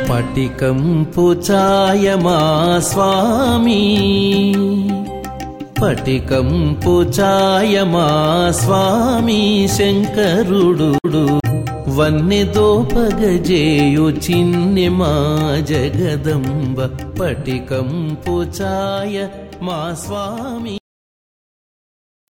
పటికంపు ఛాయ మా స్వామి పటికంపు ఛాయ మా స్వామి శంకరుడు వన్నె దోపగజేయు చిన్నె మా జగదంబ పటికంపు ఛాయ మా స్వామి